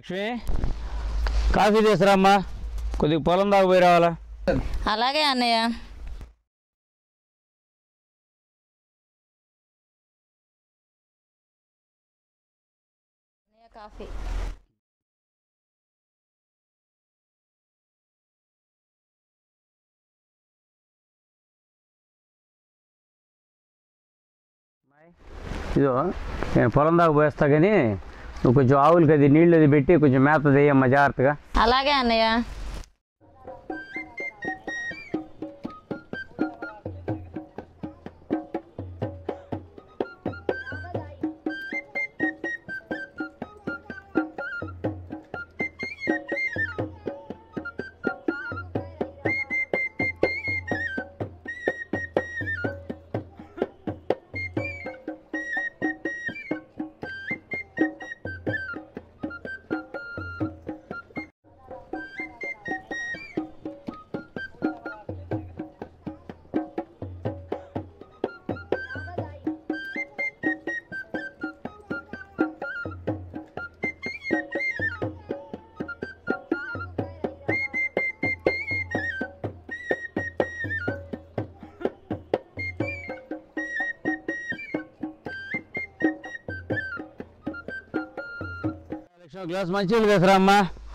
Lakshmi coffee తీసురామ్మా కొద్దిగా పొలం దాకా పోయి రావాలా అలాగే అన్నయ్య అన్నయ్య కాఫీ ఇదో నేను పొలం దాకా పోయేస్తా కానీ నువ్వు కొంచెం ఆవులకి అది నీళ్ళు అది పెట్టి కొంచెం మేత వేయమ్మా జాగ్రత్తగా అలాగే అన్నయ్య లక్ష్మి గ్లాస్ మంచిగా తీసురామ్మా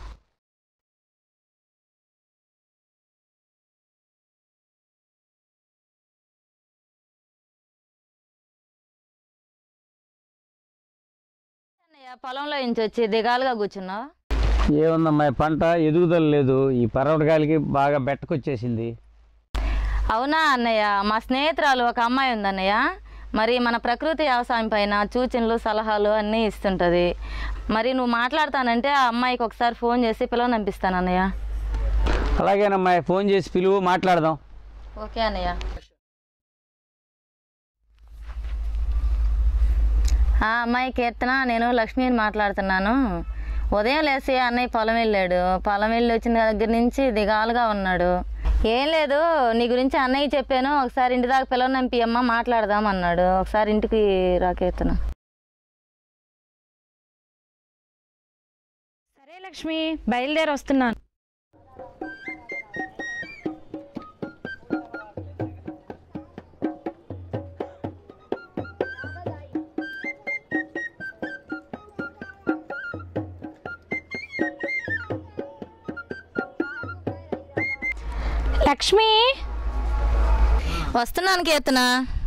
అన్నయ్య పొలంలో నుంచి వచ్చి దిగాలుగా కూర్చున్నావు ఏముందమ్మా ఈ పంట ఎదుగుదల లేదు ఈ పర్వటకాయలకి బాగా బెట్టకొచ్చేసింది అవునా అన్నయ్య మా స్నేహితురాలు ఒక అమ్మాయి ఉందన్నయ్య మరి మన ప్రకృతి వ్యవసాయం పైన సూచనలు సలహాలు అన్నీ ఇస్తుంటుంది మరి నువ్వు మాట్లాడతానంటే ఆ అమ్మాయికి ఒకసారి ఫోన్ చేసి పిలవనంపిస్తాను అన్నయ్య అలాగేనమ్మా ఫోన్ చేసి పిలువు మాట్లాడదాం ఓకే అన్నయ్య ఆ అమ్మాయి కీర్తన నేను లక్ష్మిని మాట్లాడుతున్నాను ఉదయం లేసి అన్నయ్య పొలం వెళ్ళాడు పొలం వెళ్ళి వచ్చిన దగ్గర నుంచి దిగాలుగా ఉన్నాడు ఏం లేదు నీ గురించి అన్నయ్య చెప్పాను ఒకసారి ఇంటి దాకా పిలవనంపి అమ్మ మాట్లాడదాం అన్నాడు ఒకసారి ఇంటికి రా కీర్తన సరే లక్ష్మి బయలుదేరి వస్తున్నాను లక్ష్మి వస్తున్నాను కీర్తన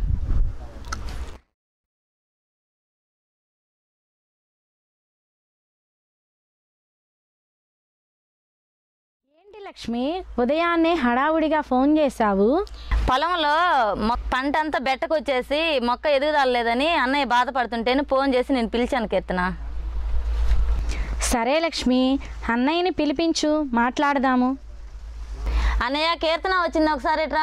ఏంటి లక్ష్మి ఉదయాన్నే హడావుడిగా ఫోన్ చేశావు పొలంలో మొ- పంట అంతా బెట్టకొచ్చేసి మొక్క ఎదుగుదలేదని అన్నయ్య బాధపడుతుంటేనే ఫోన్ చేసి నేను పిలిచాను కీర్తన సరే లక్ష్మి అన్నయ్యని పిలిపించు మాట్లాడదాము అన్నయ్య కీర్తన వచ్చింది ఒకసారి ఇట్రా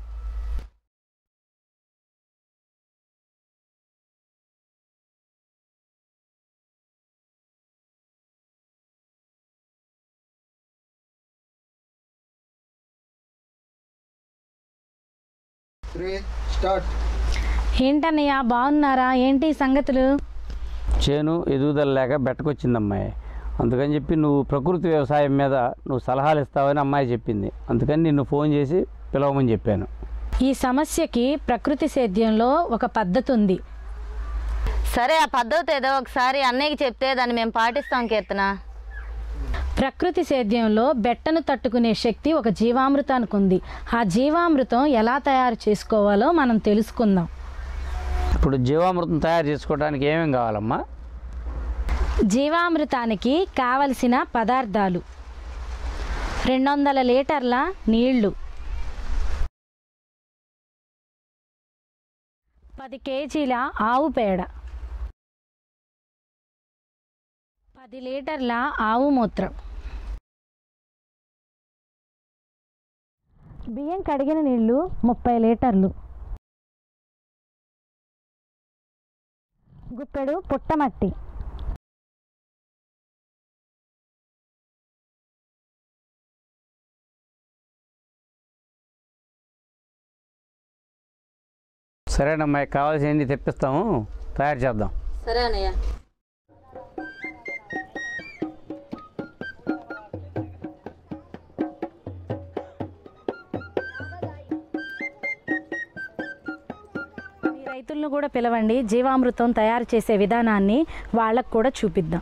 త్రీ స్టార్ట్ ఏంటన్నయ్య బాగున్నారా ఏంటి సంగతులు చేను ఎదుగుదల లేక బెట్టకొచ్చిందమ్మాయి అందుకని చెప్పి నువ్వు ప్రకృతి వ్యవసాయం మీద నువ్వు సలహాలు ఇస్తావని అమ్మాయి చెప్పింది అందుకని నిన్ను ఫోన్ చేసి పిలవమని చెప్పాను ఈ సమస్యకి ప్రకృతి సేద్యంలో ఒక పద్ధతి ఉంది సరే ఆ పద్ధతి ఏదో ఒకసారి అన్నయ్యకి చెప్తే దాన్ని మేము పాటిస్తాం కీర్తన ప్రకృతి సేద్యంలో బెట్టను తట్టుకునే శక్తి ఒక జీవామృతానికి ఉంది ఆ జీవామృతం ఎలా తయారు చేసుకోవాలో మనం తెలుసుకుందాం ఇప్పుడు జీవామృతం తయారు చేసుకోవడానికి ఏమేం కావాలమ్మా జీవామృతానికి కావలసిన పదార్థాలు రెండు వందల లీటర్ల నీళ్లు పది కేజీల ఆవు పేడ పది లీటర్ల ఆవు మూత్రం బియ్యం కడిగిన నీళ్లు ముప్పై లీటర్లు గుప్పెడు పుట్టమట్టి సరేనమ్మా కావాల్సింది తెప్పిస్తాము తయారు చేద్దాం సరే అన్నయ్య వాళ్ళను కూడా పిలవండి జీవామృతం తయారు చేసే విధానాన్ని వాళ్ళకు కూడా చూపిద్దాం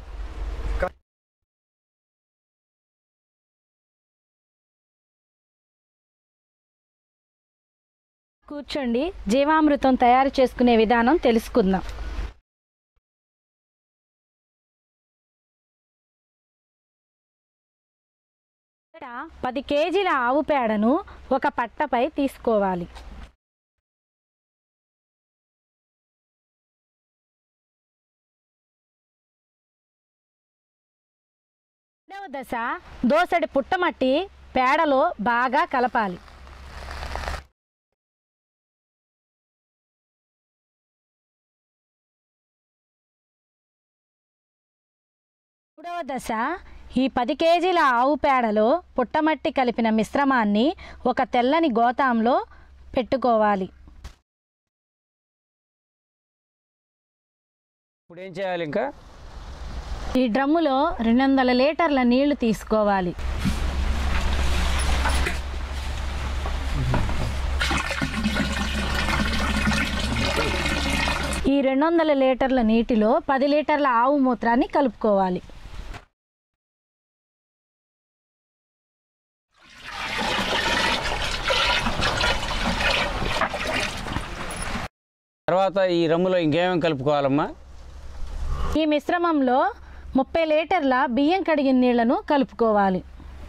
కూర్చోండి జీవామృతం తయారు చేసుకునే విధానం తెలుసుకుందాం ఇక్కడ పది కేజీల ఆవు పేడను ఒక పట్టపై తీసుకోవాలి రెండవ దశ దోసడి పుట్టమట్టి పేడలో బాగా కలపాలి మూడవ దశ ఈ పది కేజీల ఆవు పేడలో పుట్టమట్టి కలిపిన మిశ్రమాన్ని ఒక తెల్లని గోతాంలో పెట్టుకోవాలి ఇప్పుడు ఏం చేయాలి ఇంకా ఈ డ్రమ్ములో రెండు వందల లీటర్ల నీళ్లు తీసుకోవాలి ఈ రెండు వందల లీటర్ల నీటిలో పది లీటర్ల ఆవు మూత్రాన్ని కలుపుకోవాలి తర్వాత ఈ రమ్ములో ఇంకేమేమి కలుపుకోవాలమ్మా ఈ మిశ్రమంలో ముప్పై లీటర్ల బియ్యం కడిగిన నీళ్లను కలుపుకోవాలి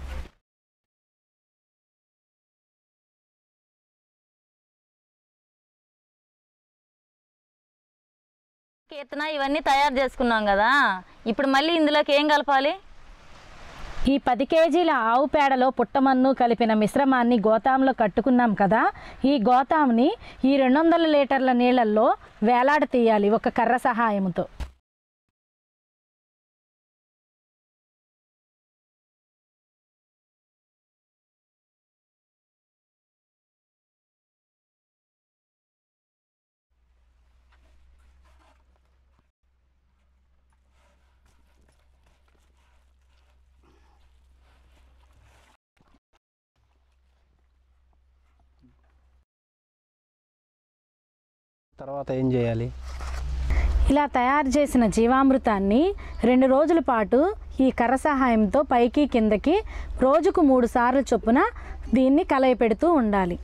కీర్తన ఇవన్నీ తయారు చేసుకున్నాం కదా ఇప్పుడు మళ్ళీ ఇందులోకి ఏం కలపాలి ఈ పది కేజీల ఆవు పేడలో పుట్టమన్ను కలిపిన మిశ్రమాన్ని గోతాంలో కట్టుకున్నాం కదా ఈ గోతాంని ఈ రెండు వందల లీటర్ల నీళ్ళల్లో వేలాడ తీయాలి ఒక కర్ర సహాయంతో తర్వాత ఏం చేయాలి ఇలా తయారు చేసిన జీవామృతాన్ని రెండు రోజుల పాటు ఈ కర్ర సహాయంతో పైకి కిందకి రోజుకు మూడు సార్లు చొప్పున దీన్ని కలయపెడుతూ ఉండాలి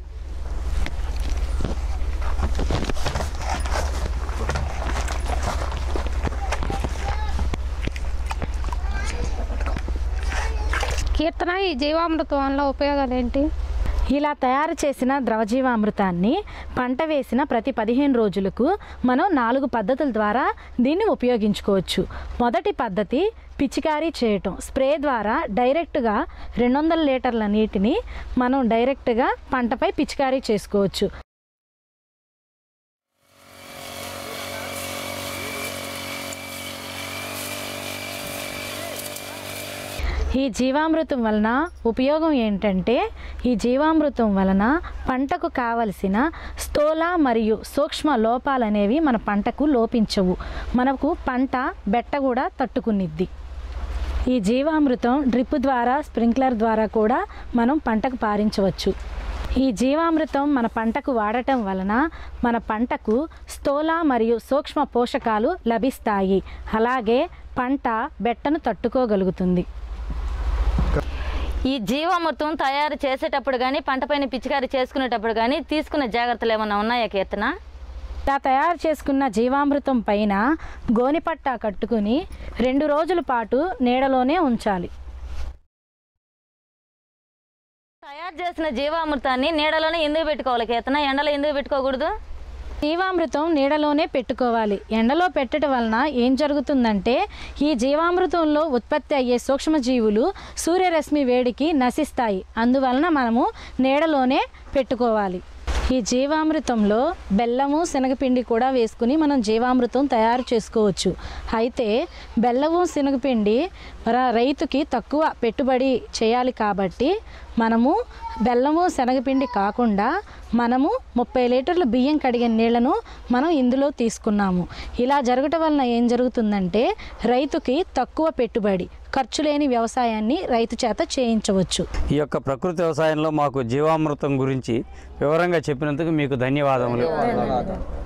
కీర్తన ఈ జీవామృతం వల్ల ఉపయోగాలు ఏంటి ఇలా తయారు చేసిన ద్రవజీవామృతాన్ని పంట వేసిన ప్రతి పదిహేను రోజులకు మనం నాలుగు పద్ధతుల ద్వారా దీన్ని ఉపయోగించుకోవచ్చు మొదటి పద్ధతి పిచికారీ చేయటం స్ప్రే ద్వారా డైరెక్ట్గా రెండు వందల లీటర్ల నీటిని మనం డైరెక్ట్గా పంటపై పిచికారీ చేసుకోవచ్చు ఈ జీవామృతం వలన ఉపయోగం ఏంటంటే ఈ జీవామృతం వలన పంటకు కావలసిన స్థూల మరియు సూక్ష్మ లోపాలు అనేవి మన పంటకు లోపించవు మనకు పంట బెట్ట కూడా తట్టుకునిద్ది ఈ జీవామృతం డ్రిప్ ద్వారా స్ప్రింక్లర్ ద్వారా కూడా మనం పంటకు పారించవచ్చు ఈ జీవామృతం మన పంటకు వాడటం వలన మన పంటకు స్థూల మరియు సూక్ష్మ పోషకాలు లభిస్తాయి అలాగే పంట బెట్టను తట్టుకోగలుగుతుంది ఈ జీవామృతం తయారు చేసేటప్పుడు కానీ పంట పైన పిచికారీ చేసుకునేటప్పుడు కానీ తీసుకునే జాగ్రత్తలు ఏమైనా ఉన్నాయా కీర్తన ఇలా తయారు చేసుకున్న జీవామృతం పైన గోనిపట్ట కట్టుకుని రెండు రోజుల పాటు నీడలోనే ఉంచాలి తయారు చేసిన జీవామృతాన్ని నీడలోనే ఎందుకు పెట్టుకోవాలి కీర్తన ఎండలో ఎందుకు పెట్టుకోకూడదు జీవామృతం నీడలోనే పెట్టుకోవాలి ఎండలో పెట్టడం వలన ఏం జరుగుతుందంటే ఈ జీవామృతంలో ఉత్పత్తి అయ్యే సూక్ష్మజీవులు సూర్యరశ్మి వేడికి నశిస్తాయి అందువలన మనము నీడలోనే పెట్టుకోవాలి ఈ జీవామృతంలో బెల్లము శనగపిండి కూడా వేసుకుని మనం జీవామృతం తయారు చేసుకోవచ్చు అయితే బెల్లము శనగపిండి ర- రైతుకి తక్కువ పెట్టుబడి చేయాలి కాబట్టి మనము బెల్లము శనగపిండి కాకుండా మనము ముప్పై లీటర్ల బియ్యం కడిగిన నీళ్లను మనం ఇందులో తీసుకున్నాము ఇలా జరగటం వలన ఏం జరుగుతుందంటే రైతుకి తక్కువ పెట్టుబడి ఖర్చు లేని వ్యవసాయాన్ని రైతు చేత చేయించవచ్చు ఈ యొక్క ప్రకృతి వ్యవసాయంలో మాకు జీవామృతం గురించి వివరంగా చెప్పినందుకు మీకు ధన్యవాదములు